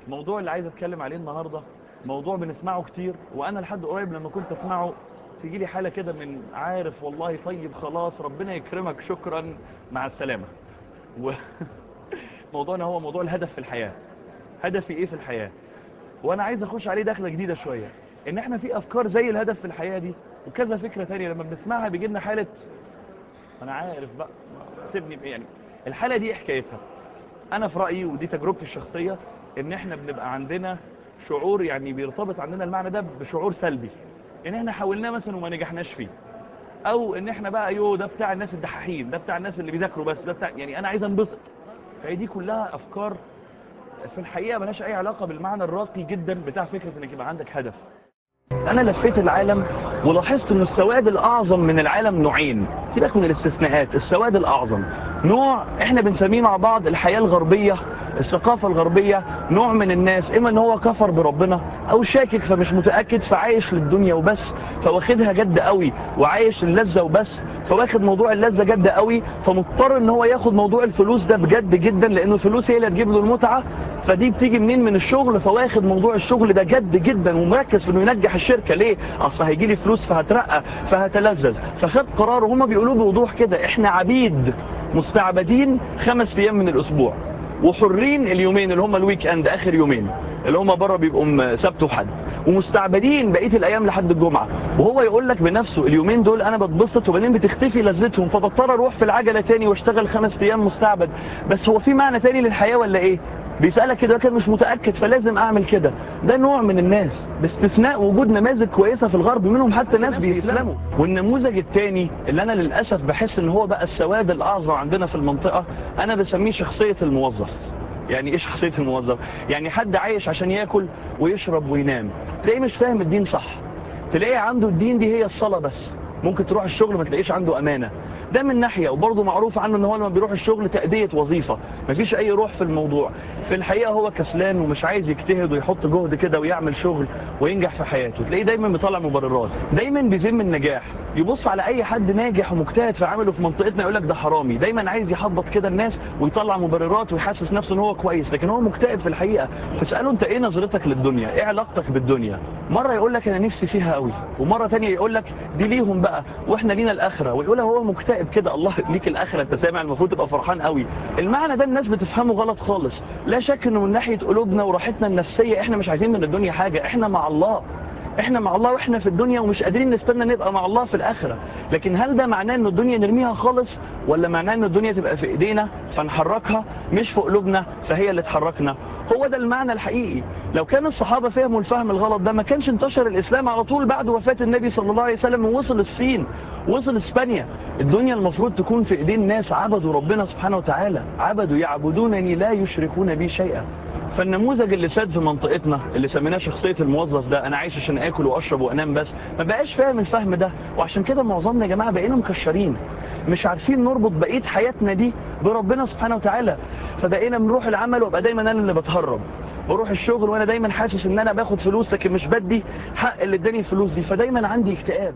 الموضوع اللي عايز اتكلم عليه النهاردة موضوع بنسمعه كتير وانا لحد قريب لما كنت اسمعه تيجي لي حالة كده من عارف والله طيب خلاص ربنا يكرمك شكرا مع السلامة و... موضوعنا هو موضوع الهدف في الحياة هدفي ايه في الحياة وانا عايز اخش عليه دخلة جديدة شوية ان احنا في افكار زي الهدف في الحياة دي وكذا فكرة تانية لما بنسمعها بيجي لنا حالة انا عارف بقى سيبني يعني الحالة دي إيه حكايتها انا في رأيي ودي تجربتي الشخصية ان احنا بنبقى عندنا شعور يعني بيرتبط عندنا المعنى ده بشعور سلبي ان احنا حاولناه مثلا وما نجحناش فيه او ان احنا بقى يو ده بتاع الناس الدحاحين ده بتاع الناس اللي بيذاكروا بس ده بتاع يعني انا عايز انبسط فهي دي كلها افكار في الحقيقة ملهاش اي علاقة بالمعنى الراقي جدا بتاع فكرة انك يبقى عندك هدف انا لفيت العالم ولاحظت ان السواد الاعظم من العالم نوعين سيبك من الاستثناءات السواد الاعظم نوع احنا بنسميه مع بعض الحياة الغربية الثقافة الغربية نوع من الناس اما ان هو كفر بربنا او شاكك فمش متأكد فعايش للدنيا وبس فواخدها جد قوي وعايش اللذة وبس فواخد موضوع اللذة جد قوي فمضطر ان هو ياخد موضوع الفلوس ده بجد جدا لانه الفلوس هي اللي هتجيب له المتعة فدي بتيجي منين من الشغل فواخد موضوع الشغل ده جد جدا ومركز في انه ينجح الشركة ليه اصل هيجي لي فلوس فهترقى فهتلذذ فخد قرار وهما بيقولوه بوضوح كده احنا عبيد مستعبدين خمس ايام من الاسبوع وحرين اليومين اللي هم الويك اند اخر يومين اللي هم بره بيبقوا سبت وحد ومستعبدين بقيه الايام لحد الجمعه وهو يقول لك بنفسه اليومين دول انا بتبسط وبعدين بتختفي لذتهم فبضطر اروح في العجله تاني واشتغل خمس ايام مستعبد بس هو في معنى تاني للحياه ولا ايه بيسألك كده كان مش متأكد فلازم اعمل كده ده نوع من الناس باستثناء وجود نماذج كويسة في الغرب منهم حتى ناس بيسلموا والنموذج التاني اللي انا للأسف بحس ان هو بقى السواد الاعظم عندنا في المنطقة انا بسميه شخصية الموظف يعني ايه شخصية الموظف يعني حد عايش عشان ياكل ويشرب وينام تلاقيه مش فاهم الدين صح تلاقيه عنده الدين دي هي الصلاة بس ممكن تروح الشغل ما تلاقيش عنده امانة ده من ناحية وبرضه معروف عنه ان هو لما بيروح الشغل تأدية وظيفة مفيش اي روح في الموضوع في الحقيقة هو كسلان ومش عايز يجتهد ويحط جهد كده ويعمل شغل وينجح في حياته تلاقيه دايما بيطلع مبررات دايما بيذم النجاح يبص على اي حد ناجح ومجتهد في عمله في منطقتنا يقول لك ده حرامي دايما عايز يحبط كده الناس ويطلع مبررات ويحسس نفسه ان هو كويس لكن هو مكتئب في الحقيقة فاساله انت ايه نظرتك للدنيا ايه علاقتك بالدنيا مرة يقول لك انا نفسي فيها قوي ومرة تانية يقول لك دي ليهم بقى واحنا لينا الاخرة ويقولها هو مكتئب كده الله ليك الاخرة انت سامع المفروض تبقى فرحان قوي المعنى ده الناس بتفهمه غلط خالص لا شك انه من ناحية قلوبنا وراحتنا النفسية احنا مش عايزين من الدنيا حاجة احنا مع الله احنا مع الله واحنا في الدنيا ومش قادرين نستنى نبقى مع الله في الاخرة لكن هل ده معناه ان الدنيا نرميها خالص ولا معناه ان الدنيا تبقى في ايدينا فنحركها مش في قلوبنا فهي اللي تحركنا هو ده المعنى الحقيقي لو كان الصحابة فهموا الفهم الغلط ده ما كانش انتشر الاسلام على طول بعد وفاة النبي صلى الله عليه وسلم ووصل الصين وصل اسبانيا الدنيا المفروض تكون في ايدين ناس عبدوا ربنا سبحانه وتعالى عبدوا يعبدونني لا يشركون بي شيئا فالنموذج اللي ساد في منطقتنا اللي سميناه شخصية الموظف ده انا عايش عشان اكل واشرب وانام بس ما بقاش فاهم الفهم ده وعشان كده معظمنا يا جماعة بقينا مكشرين مش عارفين نربط بقية حياتنا دي بربنا سبحانه وتعالى فبقينا بنروح العمل وابقى دايما انا اللي بتهرب بروح الشغل وانا دايما حاسس ان انا باخد فلوس لكن مش بدي حق اللي اداني الفلوس دي فدايما عندي اكتئاب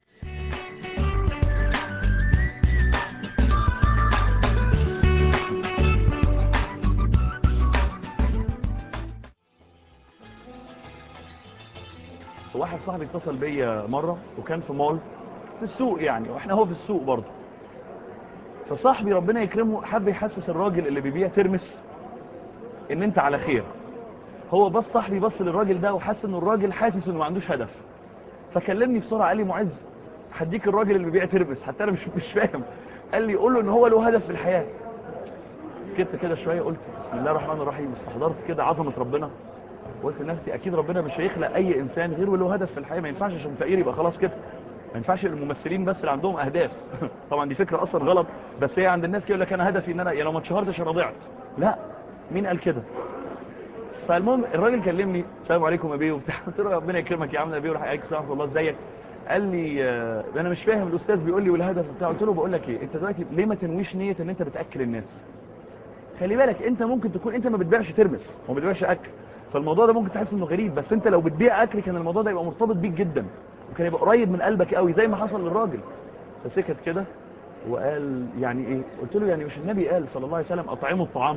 واحد صاحبي اتصل بيا مرة وكان في مول في السوق يعني واحنا هو في السوق برضه فصاحبي ربنا يكرمه حب يحسس الراجل اللي بيبيع ترمس ان انت على خير هو بص صاحبي بص للراجل ده وحس ان الراجل حاسس انه ما عندوش هدف فكلمني بسرعه قال لي معز هديك الراجل اللي بيبيع ترمس حتى انا مش مش فاهم قال لي قول له ان هو له هدف في الحياه سكت كده شويه قلت بسم الله الرحمن الرحيم استحضرت كده عظمه ربنا قلت لنفسي اكيد ربنا مش هيخلق اي انسان غير وله هدف في الحياه ما ينفعش عشان فقير يبقى خلاص كده ما ينفعش الممثلين بس اللي عندهم اهداف طبعا دي فكره اصلا غلط بس هي عند الناس كده يقول لك انا هدفي ان انا يعني لو ما اتشهرتش انا ضعت لا مين قال كده فالمهم الراجل كلمني السلام عليكم يا بيه وبتاع قلت له ربنا يكرمك يا عم يا بيه وراح عليك السلام ورحمه الله ازيك قال لي آه، انا مش فاهم الاستاذ بيقول لي والهدف بتاعه قلت له بقول لك ايه انت دلوقتي ليه ما تنويش نيه ان انت بتاكل الناس خلي بالك انت ممكن تكون انت ما بتبيعش ترمس وما بتبيعش اكل فالموضوع ده ممكن تحس انه غريب بس انت لو بتبيع اكل كان الموضوع ده يبقى مرتبط بيك جدا وكان يبقى قريب من قلبك قوي زي ما حصل للراجل فسكت كده وقال يعني ايه قلت له يعني مش النبي قال صلى الله عليه وسلم اطعموا الطعام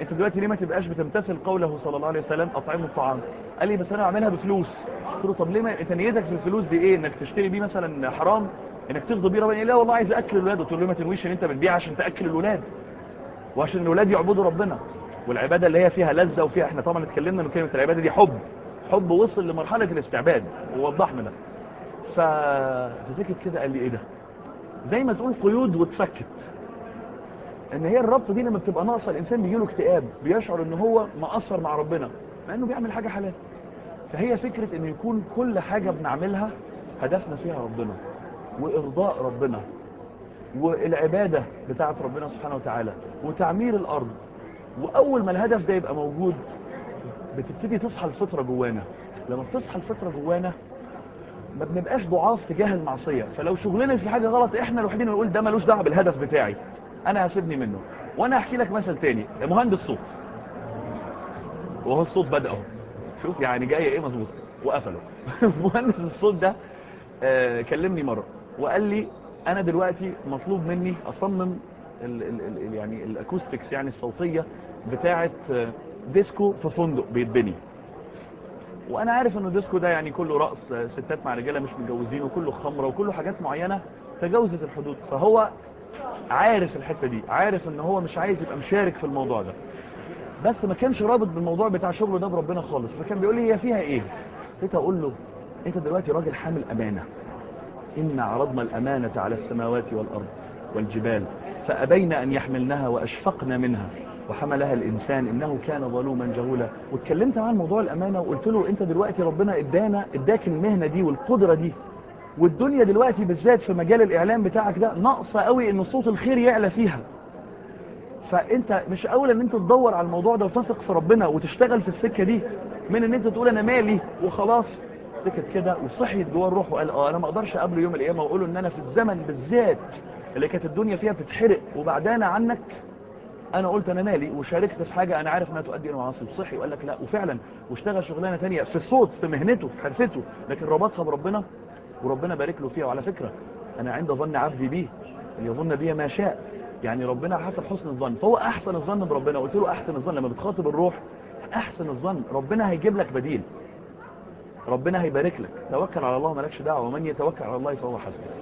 انت دلوقتي ليه ما تبقاش بتمتثل قوله صلى الله عليه وسلم اطعموا الطعام قال لي بس انا بعملها بفلوس قلت له طب ليه ما انت نيتك في الفلوس دي ايه انك تشتري بيه مثلا حرام انك تغضب بيه ربنا لا والله عايز اكل الولاد قلت له ما تنويش ان انت بتبيع عشان تاكل الولاد وعشان الولاد يعبدوا ربنا والعباده اللي هي فيها لذه وفيها احنا طبعا اتكلمنا ان كلمه العباده دي حب حب وصل لمرحله الاستعباد ووضحنا ده ف... فسكت كده قال لي ايه ده زي ما تقول قيود وتسكت ان هي الربط دي لما بتبقى ناقصه الانسان بيجيله اكتئاب بيشعر ان هو مقصر مع ربنا مع انه بيعمل حاجه حلال فهي فكره ان يكون كل حاجه بنعملها هدفنا فيها ربنا وارضاء ربنا والعباده بتاعه ربنا سبحانه وتعالى وتعمير الارض واول ما الهدف ده يبقى موجود بتبتدي تصحى الفطره جوانا لما بتصحى الفطره جوانا ما بنبقاش ضعاف تجاه المعصيه فلو شغلنا في حاجه غلط احنا الوحيدين اللي نقول ده ملوش دعوه بالهدف بتاعي انا هسيبني منه وانا هحكي لك مثل تاني مهندس صوت وهو الصوت بدا اهو شوف يعني جاي ايه مظبوط وقفله مهندس الصوت ده آه كلمني مره وقال لي انا دلوقتي مطلوب مني اصمم ال ال ال يعني الاكوستكس يعني الصوتيه بتاعه آه ديسكو في فندق بيتبني وانا عارف انه ديسكو ده يعني كله رقص آه ستات مع رجاله مش متجوزين وكله خمره وكله حاجات معينه تجاوزت الحدود فهو عارف الحته دي عارف ان هو مش عايز يبقى مشارك في الموضوع ده بس ما كانش رابط بالموضوع بتاع شغله ده بربنا خالص فكان بيقول لي هي فيها ايه قلت اقول له انت دلوقتي راجل حامل امانه ان عرضنا الامانه على السماوات والارض والجبال فابين ان يحملنها واشفقنا منها وحملها الانسان انه كان ظلوما جهولا واتكلمت معاه موضوع الامانه وقلت له انت دلوقتي ربنا ادانا اداك المهنه دي والقدره دي والدنيا دلوقتي بالذات في مجال الاعلام بتاعك ده ناقصه قوي ان صوت الخير يعلى فيها فانت مش اولى ان انت تدور على الموضوع ده وتثق في ربنا وتشتغل في السكه دي من ان انت تقول انا مالي وخلاص سكت كده وصحيت جوه الروح وقال اه انا ما اقدرش اقابله يوم القيامه واقول له ان انا في الزمن بالذات اللي كانت الدنيا فيها بتتحرق وبعدانا عنك انا قلت انا مالي وشاركت في حاجه انا عارف انها تؤدي الى معاصي وصحي وقال لك لا وفعلا واشتغل شغلانه ثانيه في الصوت في مهنته في حرفته لكن ربطها بربنا وربنا بارك له فيها وعلى فكره انا عند ظن عبدي بيه ان يظن بي ما شاء يعني ربنا حسب حسن الظن فهو احسن الظن بربنا قلت له احسن الظن لما بتخاطب الروح احسن الظن ربنا هيجيب لك بديل ربنا هيبارك لك توكل على الله مالكش دعوه ومن يتوكل على الله فهو حسبه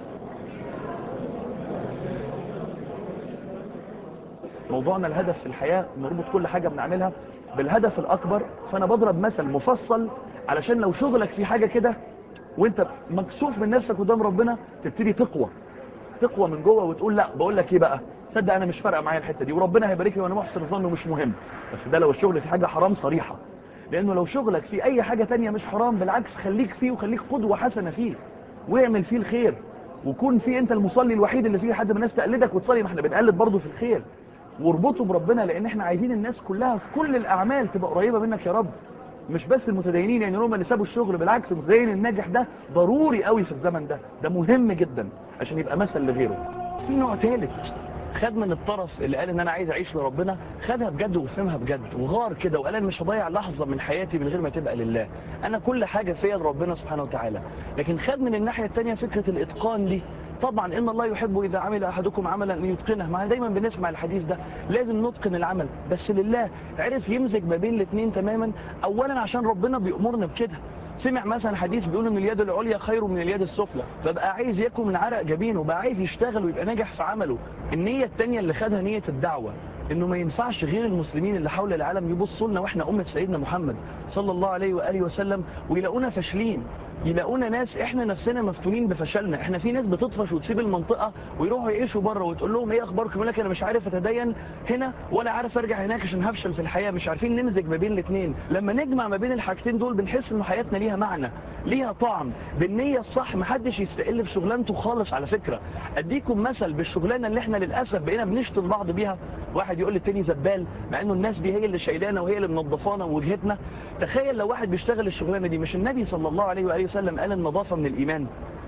موضوعنا الهدف في الحياه نربط كل حاجه بنعملها بالهدف الاكبر فانا بضرب مثل مفصل علشان لو شغلك في حاجه كده وانت مكسوف من نفسك قدام ربنا تبتدي تقوى تقوى من جوه وتقول لا بقول لك ايه بقى صدق انا مش فارقه معايا الحته دي وربنا هيبارك لي وانا محسن الظن ومش مهم بس ده لو الشغل في حاجه حرام صريحه لانه لو شغلك في اي حاجه تانية مش حرام بالعكس خليك فيه وخليك قدوه حسنه فيه واعمل فيه الخير وكون فيه انت المصلي الوحيد اللي فيه حد من الناس تقلدك وتصلي ما احنا بنقلد برضه في الخير واربطه بربنا لان احنا عايزين الناس كلها في كل الاعمال تبقى قريبه منك يا رب مش بس المتدينين يعني هم اللي سابوا الشغل بالعكس المتدين الناجح ده ضروري قوي في الزمن ده ده مهم جدا عشان يبقى مثل لغيره في نوع ثالث خد من الطرف اللي قال ان انا عايز اعيش لربنا خدها بجد وفهمها بجد وغار كده وقال انا مش هضيع لحظه من حياتي من غير ما تبقى لله انا كل حاجه فيا لربنا سبحانه وتعالى لكن خد من الناحيه الثانيه فكره الاتقان دي طبعا ان الله يحب اذا عمل احدكم عملا ان يتقنه ما دايما بنسمع الحديث ده لازم نتقن العمل بس لله عرف يمزج ما بين الاثنين تماما اولا عشان ربنا بيأمرنا بكده سمع مثلا حديث بيقول ان اليد العليا خير من اليد السفلى فبقى عايز ياكل من عرق جبينه وبقى عايز يشتغل ويبقى ناجح في عمله النيه الثانيه اللي خدها نيه الدعوه انه ما ينفعش غير المسلمين اللي حول العالم يبصوا لنا واحنا امه سيدنا محمد صلى الله عليه واله وسلم ويلاقونا فاشلين يلاقونا ناس احنا نفسنا مفتونين بفشلنا احنا في ناس بتطفش وتسيب المنطقه ويروحوا يعيشوا بره وتقول لهم ايه اخباركم يقول لك انا مش عارف اتدين هنا ولا عارف ارجع هناك عشان هفشل في الحياه مش عارفين نمزج ما بين الاثنين لما نجمع ما بين الحاجتين دول بنحس ان حياتنا ليها معنى ليها طعم بالنيه الصح محدش يستقل في شغلانته خالص على فكره اديكم مثل بالشغلانه اللي احنا للاسف بقينا بنشتم بعض بيها واحد يقول للتاني زبال مع انه الناس دي هي اللي شايلانا وهي اللي منظفانا ووجهتنا تخيل لو واحد بيشتغل الشغلانه دي مش النبي صلى الله عليه واله وسلم قال النظافه من الايمان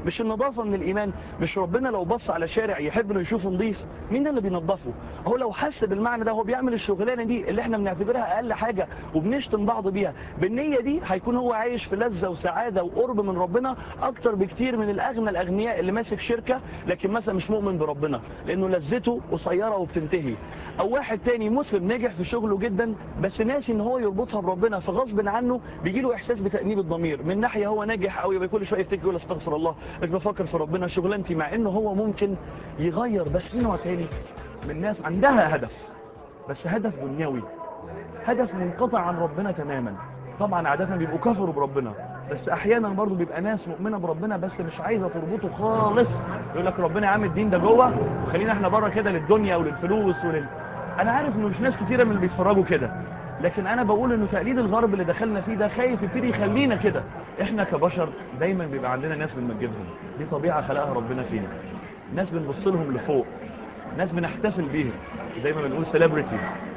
مش النظافة من الايمان مش ربنا لو بص على شارع يحب انه يشوفه نظيف مين ده اللي بينظفه هو لو حس بالمعنى ده هو بيعمل الشغلانة دي اللي احنا بنعتبرها اقل حاجة وبنشتم بعض بيها بالنية دي هيكون هو عايش في لذة وسعادة وقرب من ربنا اكتر بكتير من الاغنى الاغنياء اللي ماسك شركة لكن مثلا مش مؤمن بربنا لانه لذته قصيرة وبتنتهي او واحد تاني مسلم ناجح في شغله جدا بس ناسي ان هو يربطها بربنا فغصب عنه بيجي له احساس بتأنيب الضمير من ناحية هو ناجح او يبقى كل شوية يفتكر يقول استغفر الله مش بفكر في ربنا شغلانتي مع انه هو ممكن يغير بس في نوع تاني من ناس عندها هدف بس هدف دنيوي هدف منقطع عن ربنا تماما طبعا عادة بيبقوا كفروا بربنا بس احيانا برضو بيبقى ناس مؤمنة بربنا بس مش عايزة تربطه خالص يقول لك ربنا يا عم الدين ده جوه وخلينا احنا بره كده للدنيا وللفلوس ولل انا عارف انه مش ناس كتيرة من اللي بيتفرجوا كده لكن انا بقول انه تقليد الغرب اللي دخلنا فيه ده خايف يبتدي يخلينا كده احنا كبشر دايما بيبقى عندنا ناس بنمجدهم دي طبيعة خلقها ربنا فينا ناس بنبص لهم لفوق ناس بنحتفل بيهم زي ما بنقول سيلبرتي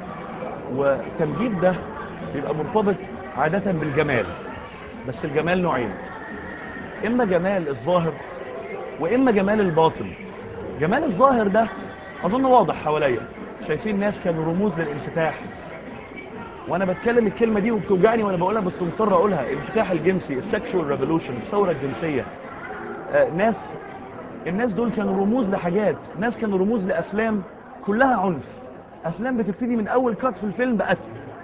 والتمجيد ده بيبقى مرتبط عادة بالجمال بس الجمال نوعين اما جمال الظاهر واما جمال الباطن جمال الظاهر ده اظن واضح حواليا شايفين ناس كانوا رموز للانفتاح وانا بتكلم الكلمة دي وبتوجعني وانا بقولها بس مضطر اقولها الانفتاح الجنسي السكشوال ريفولوشن الثورة الجنسية آه ناس الناس دول كانوا رموز لحاجات ناس كانوا رموز لافلام كلها عنف افلام بتبتدي من اول كات في الفيلم بقتل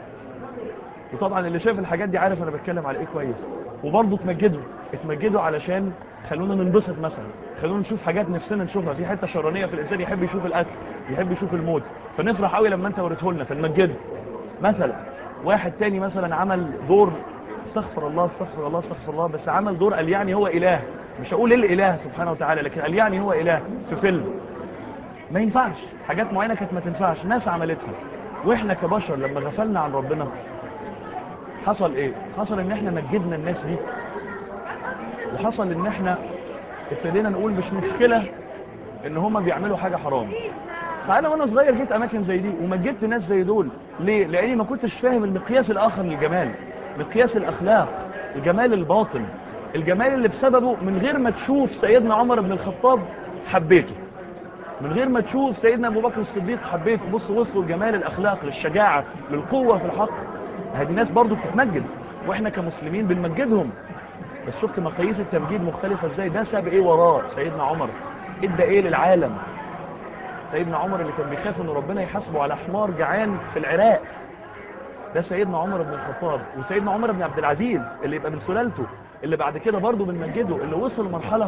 وطبعا اللي شايف الحاجات دي عارف انا بتكلم على ايه كويس وبرضه اتمجدوا اتمجدوا علشان خلونا ننبسط مثلا خلونا نشوف حاجات نفسنا نشوفها في حته شرانيه في الانسان يحب يشوف القتل يحب يشوف الموت فنفرح قوي لما انت وريته لنا فنمجده مثلا واحد تاني مثلا عمل دور استغفر الله استغفر الله استغفر الله بس عمل دور قال يعني هو اله مش هقول الاله سبحانه وتعالى لكن قال يعني هو اله في فيلم ما ينفعش حاجات معينه كانت ما تنفعش ناس عملتها واحنا كبشر لما غفلنا عن ربنا حصل ايه حصل ان احنا مجدنا الناس دي وحصل ان احنا ابتدينا نقول مش مشكلة ان هما بيعملوا حاجة حرام فانا وانا صغير جيت اماكن زي دي ومجدت ناس زي دول ليه لاني ما كنتش فاهم المقياس الاخر للجمال مقياس الاخلاق الجمال الباطن الجمال اللي بسببه من غير ما تشوف سيدنا عمر بن الخطاب حبيته من غير ما تشوف سيدنا ابو بكر الصديق حبيته بص وصلوا لجمال الاخلاق للشجاعة للقوة في الحق هذه ناس برضو بتتمجد واحنا كمسلمين بنمجدهم بس شفت مقاييس التمجيد مختلفة ازاي ده ساب ايه وراه سيدنا عمر ادى ايه للعالم سيدنا عمر اللي كان بيخاف ان ربنا يحاسبه على حمار جعان في العراق ده سيدنا عمر بن الخطاب وسيدنا عمر بن عبد العزيز اللي يبقى من سلالته اللي بعد كده برضه بنمجده اللي وصل لمرحلة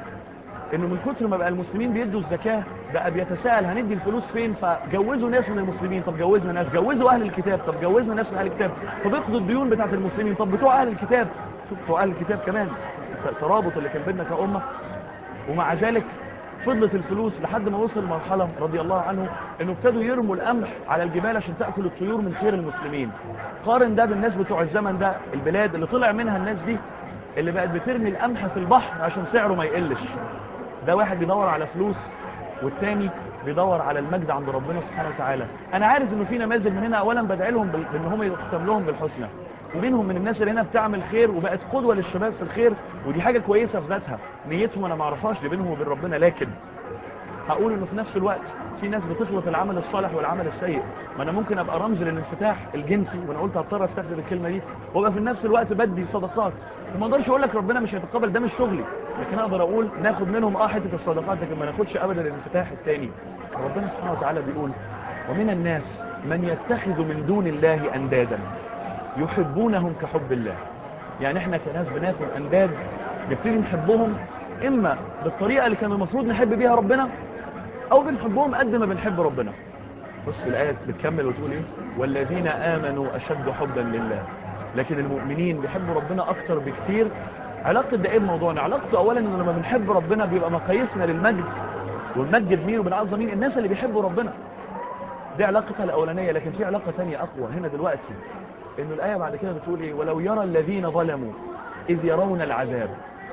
انه من كتر ما بقى المسلمين بيدوا الزكاة بقى بيتساءل هندي الفلوس فين فجوزوا ناس من المسلمين طب جوزنا ناس جوزوا اهل الكتاب طب جوزنا ناس من اهل الكتاب طب اقضوا الديون بتاعت المسلمين طب بتوع اهل الكتاب شوف بتوع اهل الكتاب كمان الترابط اللي كان بيننا كأمة ومع ذلك فضلت الفلوس لحد ما وصل مرحلة رضي الله عنه انه ابتدوا يرموا القمح على الجبال عشان تأكل الطيور من خير المسلمين قارن ده بالناس بتوع الزمن ده البلاد اللي طلع منها الناس دي اللي بقت بترمي القمح في البحر عشان سعره ما يقلش ده واحد بيدور على فلوس والتاني بيدور على المجد عند ربنا سبحانه وتعالى انا عارف انه في نماذج من هنا اولا بدعي لهم بال- بان هم يختم لهم بالحسنى ومنهم من الناس اللي هنا بتعمل خير وبقت قدوة للشباب في الخير ودي حاجة كويسة في ذاتها نيتهم انا ما اعرفهاش دي بينهم وبين ربنا لكن هقول انه في نفس الوقت في ناس بتخلط العمل الصالح والعمل السيء ما انا ممكن ابقى رمز للانفتاح الجنسي وانا قلت هضطر استخدم الكلمه دي وابقى في نفس الوقت بدي صدقات وما اقدرش اقول لك ربنا مش هيتقبل ده مش شغلي لكن اقدر اقول ناخد منهم اه حته الصدقات لكن ما ناخدش ابدا الانفتاح الثاني ربنا سبحانه وتعالى بيقول ومن الناس من يتخذ من دون الله اندادا يحبونهم كحب الله يعني احنا كناس بناخد انداد نبتدي نحبهم اما بالطريقه اللي كان المفروض نحب بيها ربنا او بنحبهم قد ما بنحب ربنا بص الآية بتكمل وتقول ايه والذين آمنوا أشد حبا لله لكن المؤمنين بيحبوا ربنا أكتر بكتير علاقة ده ايه بموضوعنا علاقته أولا إنه لما بنحب ربنا بيبقى مقاييسنا للمجد ونمجد مين وبنعظم مين الناس اللي بيحبوا ربنا دي علاقتها الأولانية لكن في علاقة تانية أقوى هنا دلوقتي إنه الآية بعد كده بتقول ايه ولو يرى الذين ظلموا إذ يرون العذاب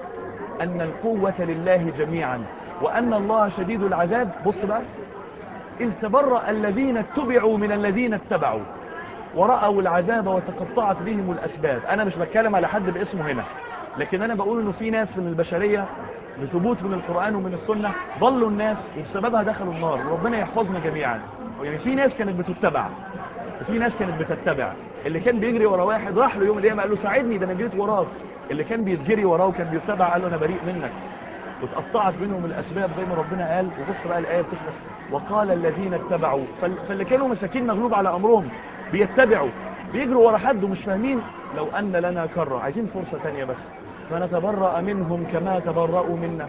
أن القوة لله جميعا وأن الله شديد العذاب بص بقى إذ تبرأ الذين اتبعوا من الذين اتبعوا ورأوا العذاب وتقطعت بهم الأسباب أنا مش بتكلم على حد باسمه هنا لكن أنا بقول إنه في ناس من البشرية بثبوت من القرآن ومن السنة ضلوا الناس وبسببها دخلوا النار ربنا يحفظنا جميعا يعني في ناس كانت بتتبع وفي ناس كانت بتتبع اللي كان بيجري ورا واحد راح له يوم القيامه قال له ساعدني ده انا جريت وراك اللي كان بيتجري وراه وكان بيتبع قال له انا بريء منك واتقطعت بينهم الاسباب زي ما ربنا قال وبص بقى الايه بتخلص وقال الذين اتبعوا فال- فاللي كانوا مساكين مغلوب على امرهم بيتبعوا بيجروا ورا حد ومش فاهمين لو ان لنا كره عايزين فرصه تانية بس فنتبرأ منهم كما تبرأوا منا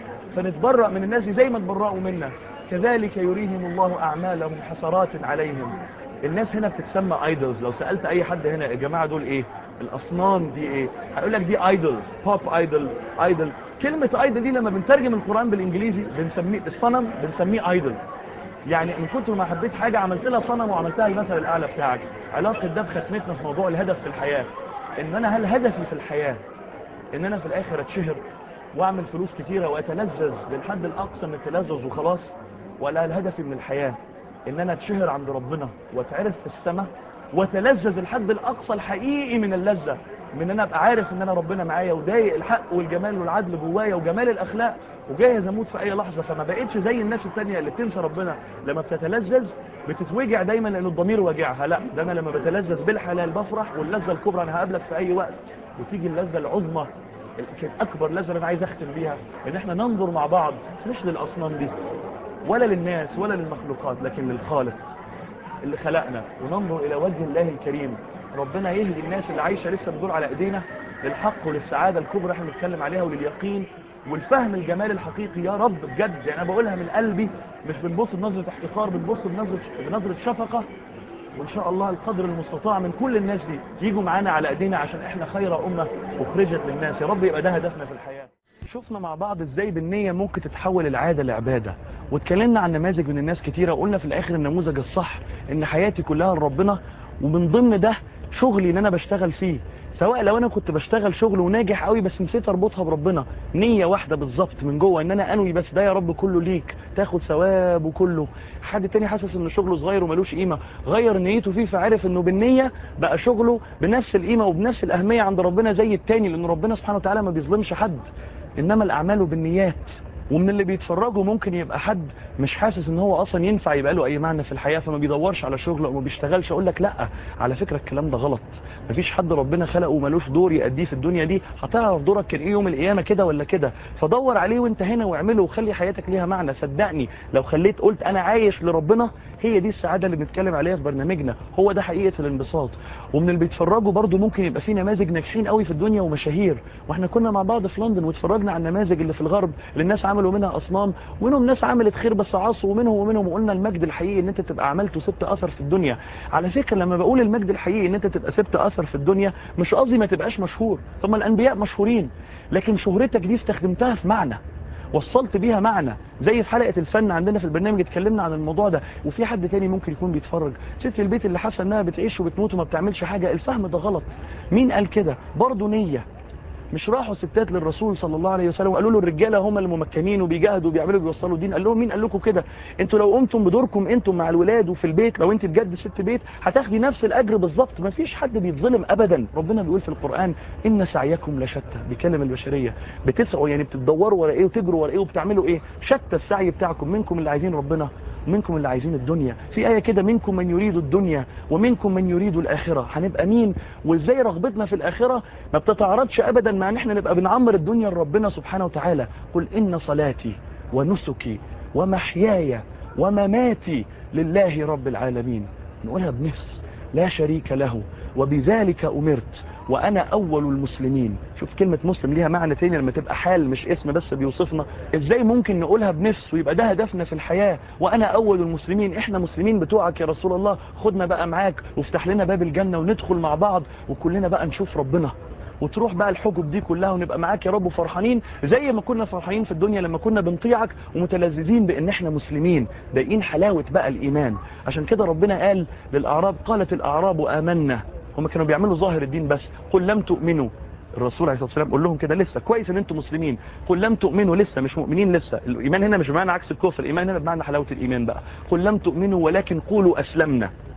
فنتبرأ من الناس زي ما تبرأوا منا كذلك يريهم الله أعمالهم حسرات عليهم الناس هنا بتتسمى ايدلز لو سألت اي حد هنا الجماعة دول ايه الاصنام دي ايه هيقول لك دي ايدلز بوب ايدل ايدل كلمة ايدل دي لما بنترجم القرآن بالانجليزي بنسميه الصنم بنسميه ايدل يعني من كتر ما حبيت حاجة عملت لها صنم وعملتها المثل الاعلى بتاعك علاقة ده بختمتنا في موضوع الهدف في الحياة ان انا هل هدفي في الحياة ان انا في الاخر اتشهر واعمل فلوس كتيرة واتلذذ للحد الاقصى من التلذذ وخلاص ولا الهدف من الحياة ان انا اتشهر عند ربنا واتعرف في السماء واتلذذ الحد الاقصى الحقيقي من اللذة من ان انا ابقى عارف ان انا ربنا معايا ودايق الحق والجمال والعدل جوايا وجمال الاخلاق وجاهز اموت في اي لحظة فما بقتش زي الناس التانية اللي بتنسى ربنا لما بتتلذذ بتتوجع دايما لان الضمير واجعها لا ده انا لما بتلذذ بالحلال بفرح واللذة الكبرى انا هقابلك في اي وقت وتيجي اللذة العظمى كانت اكبر لذة اللي انا عايز اختم بيها ان احنا ننظر مع بعض مش للاصنام دي ولا للناس ولا للمخلوقات لكن للخالق اللي خلقنا وننظر الى وجه الله الكريم ربنا يهدي الناس اللي عايشة لسه بتدور على ايدينا للحق وللسعادة الكبرى احنا بنتكلم عليها ولليقين والفهم الجمال الحقيقي يا رب بجد يعني انا بقولها من قلبي مش بنبص بنظرة احتقار بنبص بنظرة بنظرة شفقة وان شاء الله القدر المستطاع من كل الناس دي يجوا معانا على ايدينا عشان احنا خير امة اخرجت للناس يا رب يبقى ده هدفنا في الحياة شفنا مع بعض ازاي بالنية ممكن تتحول العادة لعبادة واتكلمنا عن نماذج من الناس كتيرة وقلنا في الاخر النموذج الصح ان حياتي كلها لربنا ومن ضمن ده شغلي اللي انا بشتغل فيه سواء لو انا كنت بشتغل شغل وناجح قوي بس نسيت اربطها بربنا نية واحدة بالظبط من جوه ان انا انوي بس ده يا رب كله ليك تاخد ثواب وكله حد تاني حاسس ان شغله صغير وملوش قيمة غير نيته فيه فعرف انه بالنية بقى شغله بنفس القيمة وبنفس الاهمية عند ربنا زي التاني لان ربنا سبحانه وتعالى ما بيظلمش حد انما الاعمال بالنيات ومن اللي بيتفرجوا ممكن يبقى حد مش حاسس ان هو اصلا ينفع يبقى له اي معنى في الحياة فما بيدورش على شغل او ما بيشتغلش اقول لك لا على فكرة الكلام ده غلط مفيش حد ربنا خلقه وملوش دور يأديه في الدنيا دي هتعرف دورك كان ايه يوم القيامة كده ولا كده فدور عليه وانت هنا واعمله وخلي حياتك ليها معنى صدقني لو خليت قلت انا عايش لربنا هي دي السعادة اللي بنتكلم عليها في برنامجنا هو ده حقيقة الانبساط ومن اللي بيتفرجوا برضو ممكن يبقى في نماذج ناجحين قوي في الدنيا ومشاهير واحنا كنا مع بعض في لندن واتفرجنا على النماذج اللي في الغرب اللي الناس عملوا منها اصنام ومنهم ناس عملت خير بس عصوا ومنهم ومنهم وقلنا المجد الحقيقي ان انت تبقى عملت وسبت اثر في الدنيا على فكرة لما بقول المجد الحقيقي ان انت تبقى سبت اثر في الدنيا مش قصدي ما تبقاش مشهور ثم الانبياء مشهورين لكن شهرتك دي استخدمتها في معنى وصلت بيها معنى زي في حلقة الفن عندنا في البرنامج اتكلمنا عن الموضوع ده وفي حد تاني ممكن يكون بيتفرج ست البيت اللي حاسه انها بتعيش وبتموت وما بتعملش حاجة الفهم ده غلط مين قال كده برضه نية مش راحوا ستات للرسول صلى الله عليه وسلم وقالوا له الرجاله هم الممكنين وبيجاهدوا وبيعملوا بيوصلوا دين قال لهم مين قال لكم كده انتوا لو قمتم بدوركم انتم مع الولاد وفي البيت لو انت بجد ست بيت هتاخدي نفس الاجر بالظبط ما فيش حد بيتظلم ابدا ربنا بيقول في القران ان سعيكم لشتى بيكلم البشريه بتسعوا يعني بتدوروا ورا ايه وتجروا ورا ايه وبتعملوا ايه شتى السعي بتاعكم منكم اللي عايزين ربنا ومنكم اللي عايزين الدنيا في آية كده منكم من يريد الدنيا ومنكم من يريد الآخرة هنبقى مين وازاي رغبتنا في الآخرة ما بتتعارضش أبدا مع ان احنا نبقى بنعمر الدنيا لربنا سبحانه وتعالى قل إن صلاتي ونسكي ومحياي ومماتي لله رب العالمين نقولها بنفس لا شريك له وبذلك أمرت وأنا أول المسلمين شوف كلمة مسلم ليها معنى تاني لما تبقى حال مش اسم بس بيوصفنا إزاي ممكن نقولها بنفس ويبقى ده هدفنا في الحياة وأنا أول المسلمين إحنا مسلمين بتوعك يا رسول الله خدنا بقى معاك وافتح لنا باب الجنة وندخل مع بعض وكلنا بقى نشوف ربنا وتروح بقى الحجب دي كلها ونبقى معاك يا رب فرحانين زي ما كنا فرحانين في الدنيا لما كنا بنطيعك ومتلذذين بان احنا مسلمين دايقين حلاوة بقى الايمان عشان كده ربنا قال للاعراب قالت الاعراب امنا هم كانوا بيعملوا ظاهر الدين بس قل لم تؤمنوا الرسول عليه الصلاه والسلام قول لهم كده لسه كويس ان انتم مسلمين قل لم تؤمنوا لسه مش مؤمنين لسه الايمان هنا مش بمعنى عكس الكفر الايمان هنا بمعنى حلاوه الايمان بقى قل لم تؤمنوا ولكن قولوا اسلمنا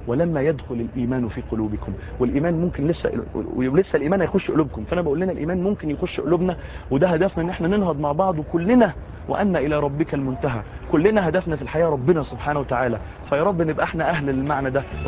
ولما يدخل الايمان في قلوبكم والايمان ممكن لسه ولسه الايمان هيخش قلوبكم فانا بقول لنا الايمان ممكن يخش قلوبنا وده هدفنا ان احنا ننهض مع بعض وكلنا وان الى ربك المنتهى كلنا هدفنا في الحياه ربنا سبحانه وتعالى فيا رب نبقى احنا اهل المعنى ده